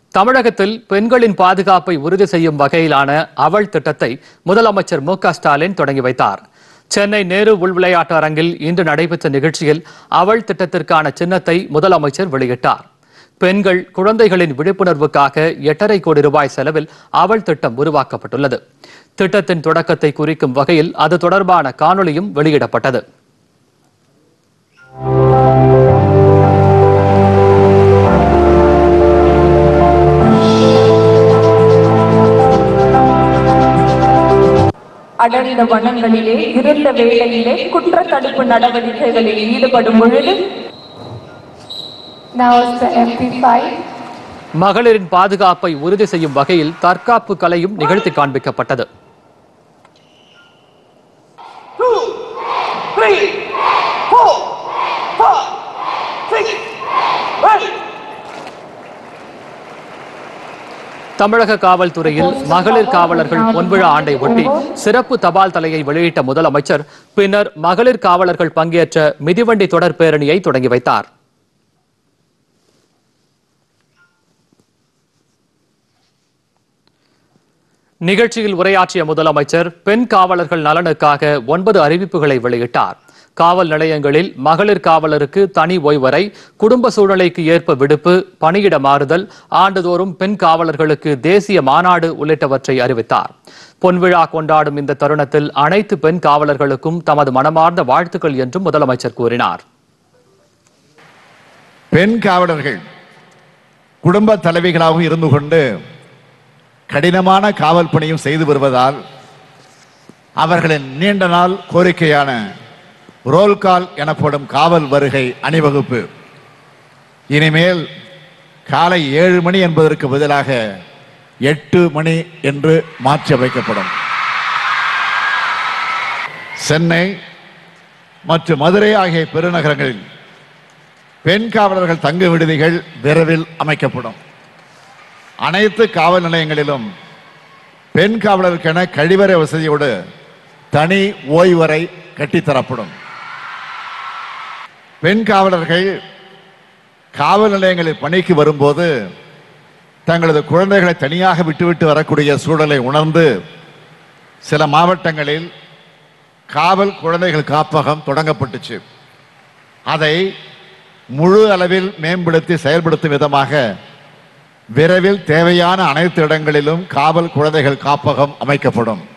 தமிழகத்தில் பெண்களின் பாதுகாப்பை உறுதி செய்யும் வகையிலான அவள் திட்டத்தை முதலமைச்சர் மு க ஸ்டாலின் தொடங்கி வைத்தார் சென்னை நேரு உள் விளையாட்டு அரங்கில் இன்று நடைபெற்ற நிகழ்ச்சியில் அவள் திட்டத்திற்கான சின்னத்தை முதலமைச்சர் வெளியிட்டார் பெண்கள் குழந்தைகளின் விழிப்புணர்வுக்காக எட்டரை கோடி ரூபாய் செலவில் அவள் திட்டம் உருவாக்கப்பட்டுள்ளது திட்டத்தின் தொடக்கத்தை குறிக்கும் வகையில் அது தொடர்பான காணொளியும் வெளியிடப்பட்டது அடர்ந்த வனங்களிலே இருந்த வேளையிலே குற்ற தடுப்பு நடவடிக்கைகளில் ஈடுபடும் பொழுது Now it's the MP5. மகளிரின் பாதுகாப்பை உறுதி செய்யும் வகையில் தற்காப்பு கலையும் நிகழ்த்தி காண்பிக்கப்பட்டது two, three, four, five, six, one. தமிழக காவல்துறையில் மகளிர் காவலர்கள் பொன்விழா ஆண்டை ஒட்டி சிறப்பு தபால் தலையை வெளியிட்ட முதலமைச்சர் பின்னர் மகளிர் காவலர்கள் பங்கேற்ற மிதிவண்டி தொடர் பேரணியை தொடங்கி வைத்தார் நிகழ்ச்சியில் உரையாற்றிய முதலமைச்சர் பெண் காவலர்கள் நலனுக்காக ஒன்பது அறிவிப்புகளை வெளியிட்டார் காவல் நிலையங்களில் மகளிர் காவலருக்கு தனி ஓய்வறை குடும்ப சூழ்நிலைக்கு ஏற்ப விடுப்பு பணியிட மாறுதல் ஆண்டுதோறும் பெண் காவலர்களுக்கு தேசிய மாநாடு உள்ளிட்டவற்றை அறிவித்தார் பொன்விழா கொண்டாடும் இந்த தருணத்தில் அனைத்து பெண் காவலர்களுக்கும் தமது மனமார்ந்த வாழ்த்துக்கள் என்றும் முதலமைச்சர் கூறினார் பெண் காவலர்கள் குடும்ப தலைவிகளாகவும் இருந்து கொண்டு கடினமான காவல் பணியும் செய்து வருவதால் அவர்களின் நீண்ட நாள் கோரிக்கையான ரோல் கால் எனப்படும் காவல் வருகை அணிவகுப்பு இனிமேல் காலை ஏழு மணி என்பதற்கு பதிலாக எட்டு மணி என்று மாற்றி அமைக்கப்படும் சென்னை மற்றும் மதுரை ஆகிய பெருநகரங்களில் பெண் காவலர்கள் தங்கு விடுதிகள் விரைவில் அமைக்கப்படும் அனைத்து காவல் நிலையங்களிலும் பெண் காவலருக்கென கழிவறை வசதியோடு தனி ஓய்வறை கட்டித்தரப்படும் பெண் காவலர்கள் காவல் நிலையங்களில் பணிக்கு வரும்போது தங்களது குழந்தைகளை தனியாக விட்டுவிட்டு வரக்கூடிய சூழலை உணர்ந்து சில மாவட்டங்களில் காவல் குழந்தைகள் காப்பகம் தொடங்கப்பட்டுச்சு அதை முழு அளவில் மேம்படுத்தி செயல்படுத்தும் விதமாக விரைவில் தேவையான அனைத்து இடங்களிலும் காவல் குழந்தைகள் காப்பகம் அமைக்கப்படும்